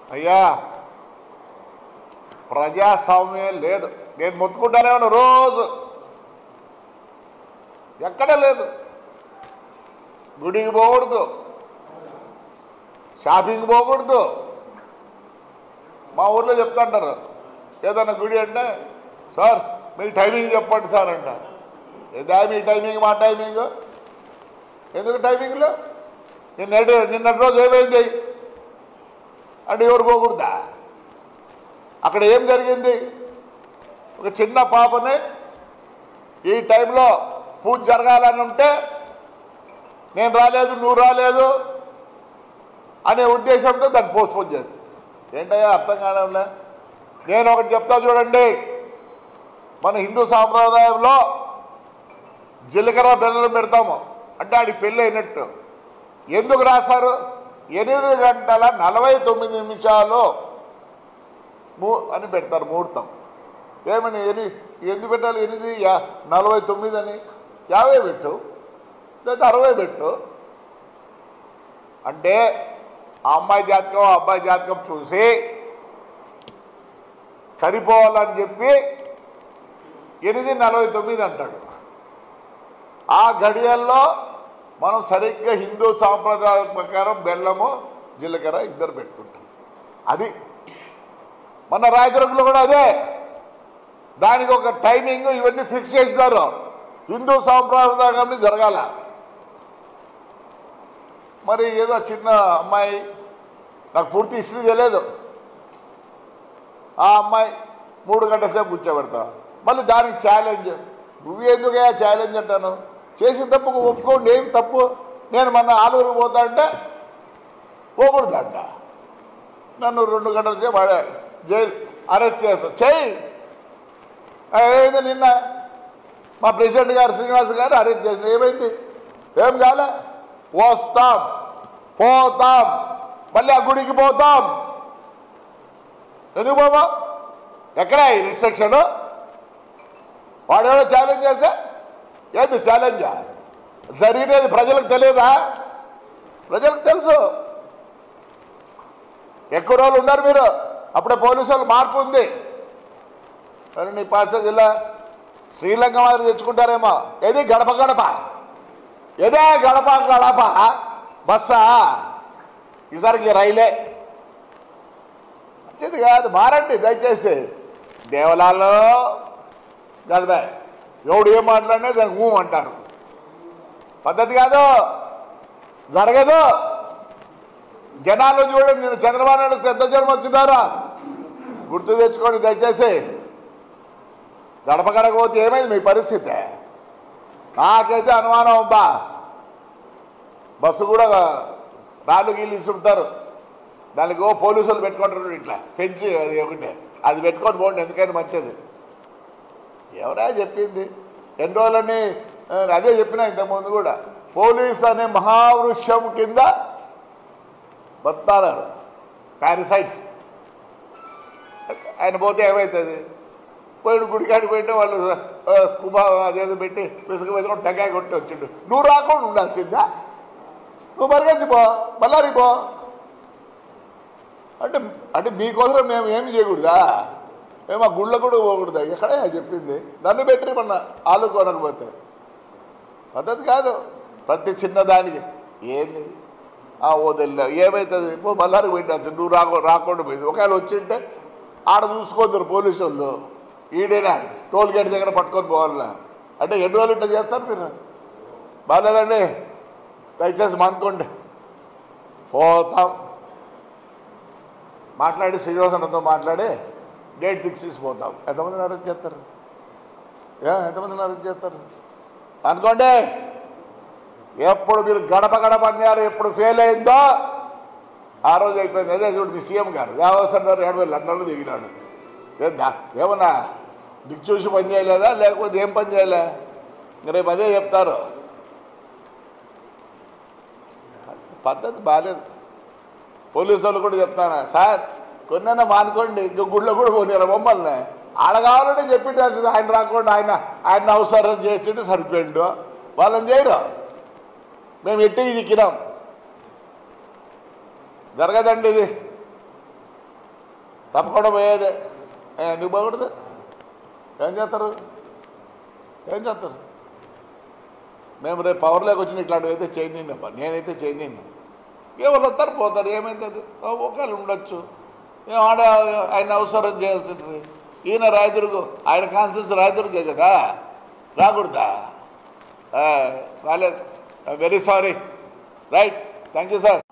అయ్యా ప్రజాస్వామ్యం లేదు నేను మొత్తుకుంటానే ఉన్నా రోజు ఎక్కడ లేదు గుడికి పోకూడదు షాపింగ్ పోకూడదు మా ఊర్లో చెప్తుంటారు ఏదన్నా గుడి అంటే సార్ మీ టైమింగ్ చెప్పండి సార్ అంట ఏదా మీ టైమింగ్ మా టైమింగ్ ఎందుకు టైమింగ్లో నిన్నటి నిన్నటి రోజు ఏమైంది అంటే ఎవరు పోకూడదా అక్కడ ఏం జరిగింది ఒక చిన్న పాపని ఈ టైంలో పూజ జరగాలని ఉంటే నేను రాలేదు నువ్వు రాలేదు అనే ఉద్దేశంతో దాన్ని పోస్ట్పోన్ చేసి ఏంటయ్యా అర్థం కావడంలే నేను ఒకటి చెప్తా చూడండి మన హిందూ సాంప్రదాయంలో జీలకర్ర బెల్లం పెడతాము అంటే ఆడికి పెళ్ళి అయినట్టు ఎందుకు రాశారు ఎనిమిది గంటల నలభై తొమ్మిది నిమిషాలు మూ అని పెడతారు ముహూర్తం ఏమని ఎని ఎందుకు పెట్టాలి ఎనిమిది యా నలభై తొమ్మిది అని యాభై పెట్టు లేదా అరవై పెట్టు అంటే ఆ అమ్మాయి జాతకం ఆ అబ్బాయి జాతకం చూసి సరిపోవాలని చెప్పి ఎనిమిది నలభై తొమ్మిది అంటాడు ఆ గడియల్లో మనం సరిగ్గా హిందూ సాంప్రదాయం ప్రకారం బెల్లము జీలకర్ర ఇద్దరు పెట్టుకుంటాం అది మన రాయదుర్గంలో కూడా అదే దానికి ఒక టైమింగ్ ఇవన్నీ ఫిక్స్ చేసినారు హిందూ సాంప్రదాయం జరగాల మరి ఏదో చిన్న అమ్మాయి నాకు పూర్తి హిస్టరీ తెలియదు ఆ అమ్మాయి మూడు గంటల సేపు కూర్చోబెడతా మళ్ళీ దానికి ఛాలెంజ్ నువ్వు ఎందుకయ్యా ఛాలెంజ్ అంటాను చేసిన తప్పుకు ఒప్పుకోండి ఏం తప్పు నేను మొన్న ఆలూరు పోతా అంటే పోకూడదంట నన్ను రెండు గంటల సేపు ఆడ జైలు అరెస్ట్ చేస్తా చెయ్యి ఏమైంది నిన్న మా ప్రెసిడెంట్ గారు శ్రీనివాస్ గారు అరెస్ట్ చేసింది ఏమైంది ఏం కాలే వస్తాం పోతాం మళ్ళీ ఆ గుడికి పోతాం ఎందుకు పోతాం ఎక్కడ ఈ రిస్ట్రిక్షన్ వాడెవడో ఛాలెంజ్ చేస్తే ఏంది ఛాలెంజా జరిగినది ప్రజలకు తెలియదా ప్రజలకు తెలుసు ఎక్కువ రోజులు ఉన్నారు మీరు అప్పుడే పోలీసు వాళ్ళు మార్పు ఉంది మరి నీ పాస జిల్లా శ్రీలంక మాదిరి తెచ్చుకుంటారేమో ఏది గడప గడప ఏదే గడప గడప బస్సా ఈసారికి రైలే మంచిది కాదు మారండి దయచేసి దేవాలయాల్లో గడప ఎవడు ఏం మాట్లాడినా దానికి ఊ అంటారు పద్ధతి కాదు జరగదు జనాలు చూడండి నేను చంద్రబాబు నాయుడు పెద్ద జనం వచ్చినారా గుర్తు తెచ్చుకోండి దయచేసి గడప గడకపోతే ఏమైంది మీ పరిస్థితి నాకైతే అనుమానం ఉందా బస్సు కూడా రాళ్ళు గీళ్ళు ఇసురుతారు దానికి ఓ పోలీసులు పెట్టుకుంటారు ఇట్లా పెంచి అది ఒకటి అది పెట్టుకొని పోండి ఎందుకైనా మంచిది ఎవరా చెప్పింది ఎన్ని రోజులని ఆ, అదే చెప్పిన ఇంతకుముందు కూడా పోలీస్ అనే మహావృక్షం కింద బతారు పారిసైట్స్ ఆయన పోతే ఏమవుతుంది పోయిన గుడికాడికి పోయింటే వాళ్ళు ఆ, కుబా అదేదో పెట్టి పిసుక పెట్టుకొని టెంకాయ కొట్టి వచ్చిండు నువ్వు రాకుండా ఉండాల్సిందా నువ్వు మరిగచ్చి పో బల్లారి పో అంటే అంటే మీకోసం మేము ఏమి చేయకూడదా మేము ఆ గుళ్ళ కూడా పోకూడదా ఎక్కడే చెప్పింది నన్ను పెట్టి మొన్న ఆలు కొనకపోతే పద్ధతి కాదు ప్రతి చిన్నదానికి ఏంది ఆ వదిలే ఏమవుతుంది పో బల్లారి పోయింది నువ్వు రాకో రాకుండా పోయింది ఒకవేళ వచ్చింటే ఆడ చూసుకోద్దరు పోలీసు వాళ్ళు ఈడేనా టోల్ గేట్ దగ్గర పట్టుకొని పోవాలా అంటే ఎన్ని రోజులు ఇట్లా చేస్తారు మీరు బాగాలేదండి దయచేసి మానుకోండి పోతాం మాట్లాడి శ్రీనివాసనతో మాట్లాడి డేట్ ఫిక్స్ చేసి పోతాం ఎంతమందిని అరెస్ట్ చేస్తారు ఏ ఎంతమందిని అరెస్ట్ చేస్తారు అనుకోండి ఎప్పుడు మీరు గడప గడప అన్నారు ఎప్పుడు ఫెయిల్ అయిందో ఆ రోజు అయిపోయింది అదే చూడు మీ సీఎం గారు దేవస్థానం గారు ఏడు వేల లండన్లో దిగినాడు ఏందా ఏమన్నా దిక్కు చూసి పని చేయలేదా లేకపోతే ఏం పని చేయలే ఇంక రేపు అదే చెప్తారు పద్ధతి బాగాలేదు పోలీసు వాళ్ళు కూడా చెప్తాను సార్ కొన్నైనా మానుకోండి ఇంక గుళ్ళో కూడా పోనీరు మమ్మల్ని ఆడ కావాలంటే చెప్పిండాల్సింది ఆయన రాకుండా ఆయన ఆయన అవసరం చేసిండు సరిపోయిండు వాళ్ళని చేయరు మేము ఎట్టికి చిక్కినాం జరగదండి ఇది తప్పకుండా పోయేదే ఏ, ఎందుకు పోకూడదు ఏం చేస్తారు ఏం చేస్తారు మేము రేపు పవర్లోకి వచ్చిన ఇట్లాంటివి అయితే చేయనిండి అబ్బా నేనైతే చేయనిండి ఎవరు వస్తారు పోతారు ఏమైతుంది ఒకవేళ ఉండొచ్చు ఏం ఆడ ఆయన అవసరం చేయాల్సింది ఈయన రాయదుర్గు ఆయన కాన్స్టిట్యూన్స్ రాయదుర్గే కదా రాకూడదా ఆ, రాలేదు very sorry right thank you sir